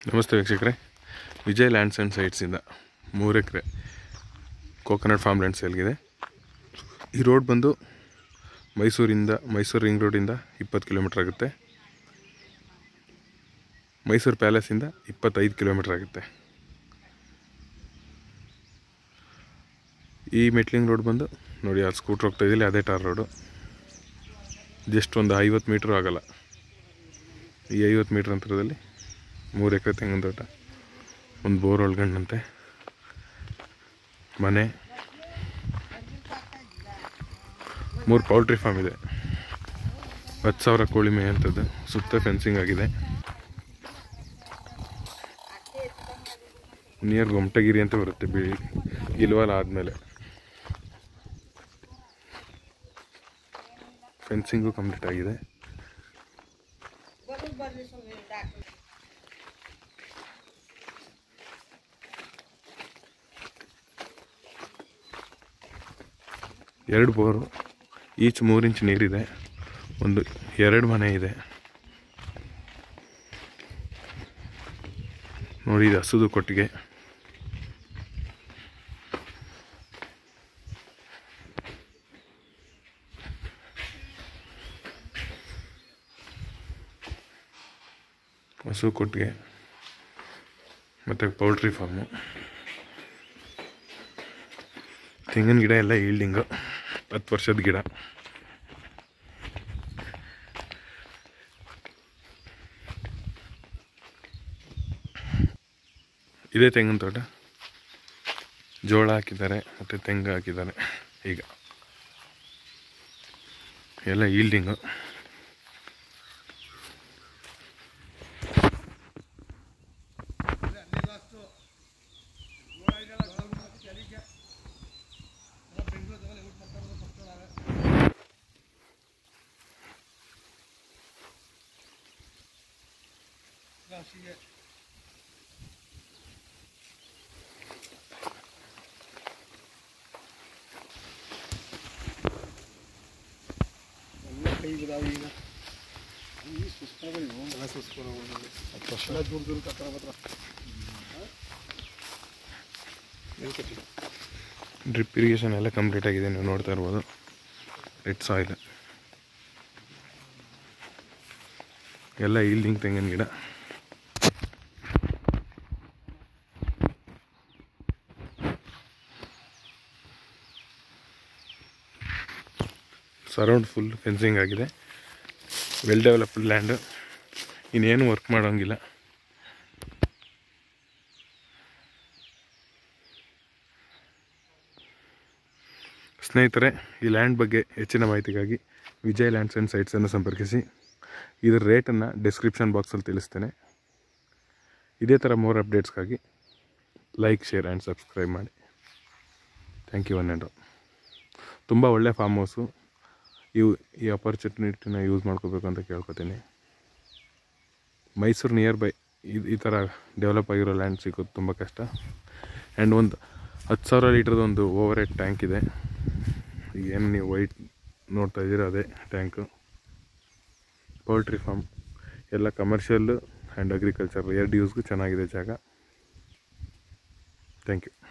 ನಮಸ್ತೆ ವೀಕ್ಷಕರೇ Vijay lands and ಸೈಟ್ಸಿಂದ ಮೂರು ಎಕರೆ ಕೋಕೋನಟ್ ಫಾರ್ಮ್ ಲ್ಯಾಂಡ್ ಸೇಲ್ಗಿದೆ ಈ ರೋಡ್ ಬಂದು ಮೈಸೂರಿಂದ ಮೈಸೂರು ರಿಂಗ್ ರೋಡಿಂದ ಇಪ್ಪತ್ತು ಕಿಲೋಮೀಟ್ರ್ ಆಗುತ್ತೆ ಮೈಸೂರು ಪ್ಯಾಲೇಸಿಂದ ಇಪ್ಪತ್ತೈದು ಕಿಲೋಮೀಟ್ರ್ ಆಗುತ್ತೆ ಈ ಮೆಟ್ಲಿಂಗ್ ರೋಡ್ ಬಂದು ನೋಡಿ ಅದು ಸ್ಕೂಟ್ರ್ ಹೋಗ್ತಾ ಇದ್ದಿಲ್ಲ ಅದೇ ಟಾರ್ ರೋಡು ಜಸ್ಟ್ ಒಂದು ಐವತ್ತು ಮೀಟ್ರ್ ಆಗಲ್ಲ ಈ ಐವತ್ತು ಮೀಟ್ರ್ ಅಂತರದಲ್ಲಿ ಮೂರು ಎಕರೆ ತೆಂಗಿನ ತೋಟ ಒಂದು ಬೋರ್ ಒಳಗಂಡಂತೆ ಮನೆ ಮೂರು ಪೌಲ್ಟ್ರಿ ಫಾರ್ಮ್ ಇದೆ ಹತ್ತು ಸಾವಿರ ಕೋಳಿ ಮೇಯಂಥದ್ದು ಸುತ್ತ ಫೆನ್ಸಿಂಗ್ ಆಗಿದೆ ನಿಯರ್ ಗೊಮಟಗಿರಿ ಅಂತ ಬರುತ್ತೆ ಬಿ ಇಲ್ವಾಲ ಆದಮೇಲೆ ಫೆನ್ಸಿಂಗು ಕಂಪ್ಲೀಟ್ ಆಗಿದೆ ಎರಡು ಬೋರು ಈಚ್ ಮೂರು ಇಂಚ್ ನೀರಿದೆ ಒಂದು ಎರಡು ಮನೆ ಇದೆ ನೋಡಿ ಇದು ಹಸುದು ಕೊಟ್ಟಿಗೆ ಹಸು ಕೊಟ್ಟಿಗೆ ಮತ್ತು ಪೌಲ್ಟ್ರಿ ಫಾರ್ಮು ತೆಂಗಿನ ಗಿಡ ಎಲ್ಲ ಈಲ್ಡಿಂಗು ಹತ್ತು ವರ್ಷದ ಗಿಡ ಇದೇ ತೆಂಗಿನ ತೋಟ ಜೋಳ ಹಾಕಿದ್ದಾರೆ ಮತ್ತು ತೆಂಗು ಹಾಕಿದ್ದಾರೆ ಈಗ ಎಲ್ಲ ಈಲ್ಡಿಂಗು ಡ್ರಿಪ್ ಇರಿಗೇಷನ್ ಎಲ್ಲ ಕಂಪ್ಲೀಟ್ ಆಗಿದೆ ನೀವು ನೋಡ್ತಾ ಇರ್ಬೋದು ರೆಡ್ ಸಾಯಿಲ್ ಎಲ್ಲ ಈಲ್ಡಿಂಗ್ ತೆಂಗಿನ ಗಿಡ ಸರೌಂಡ್ ಫುಲ್ ಫೆನ್ಸಿಂಗ್ ಆಗಿದೆ ವೆಲ್ ಡೆವಲಪ್ಡ್ ಲ್ಯಾಂಡು ಇನ್ನೇನು ವರ್ಕ್ ಮಾಡೋಂಗಿಲ್ಲ ಸ್ನೇಹಿತರೆ ಈ ಲ್ಯಾಂಡ್ ಬಗ್ಗೆ ಹೆಚ್ಚಿನ ಮಾಹಿತಿಗಾಗಿ ವಿಜಯ್ ಲ್ಯಾಂಡ್ಸ್ ಆ್ಯಂಡ್ ಸೈಟ್ಸನ್ನು ಸಂಪರ್ಕಿಸಿ ಇದರ ರೇಟನ್ನು ಡಿಸ್ಕ್ರಿಪ್ಷನ್ ಬಾಕ್ಸಲ್ಲಿ ತಿಳಿಸ್ತೇನೆ ಇದೇ ಥರ ಮೋರ್ ಅಪ್ಡೇಟ್ಸ್ಗಾಗಿ ಲೈಕ್ ಶೇರ್ ಆ್ಯಂಡ್ ಸಬ್ಸ್ಕ್ರೈಬ್ ಮಾಡಿ thank you one and all ತುಂಬ ಒಳ್ಳೆ ಫಾರ್ಮ್ ಹೌಸು ಇವು ಈ ಅಪರ್ಚುನಿಟಿನ ಯೂಸ್ ಮಾಡ್ಕೋಬೇಕು ಅಂತ ಕೇಳ್ಕೊತೀನಿ ಮೈಸೂರು ನಿಯರ್ ಬೈ ಇದು ಈ ಥರ ಡೆವಲಪ್ ಆಗಿರೋ ಲ್ಯಾಂಡ್ ಸಿಗೋದು ತುಂಬ ಕಷ್ಟ ಆ್ಯಂಡ್ ಒಂದು ಹತ್ತು ಸಾವಿರ ಲೀಟ್ರದ್ದು ಒಂದು ಓವರ್ ಹೆಡ್ ಟ್ಯಾಂಕ್ ಇದೆ ಏನು ನೀವು ವೈಟ್ ನೋಡ್ತಾ ಇದ್ದೀರೋ ಅದೇ ಟ್ಯಾಂಕು ಪೌಲ್ಟ್ರಿ ಫಾರ್ಮ್ ಎಲ್ಲ ಕಮರ್ಷಿಯಲ್ಲು ಆ್ಯಂಡ್ ಅಗ್ರಿಕಲ್ಚರ್ ಎರಡು ಯೂಸ್ಗೂ ಚೆನ್ನಾಗಿದೆ ಜಾಗ ಥ್ಯಾಂಕ್ ಯು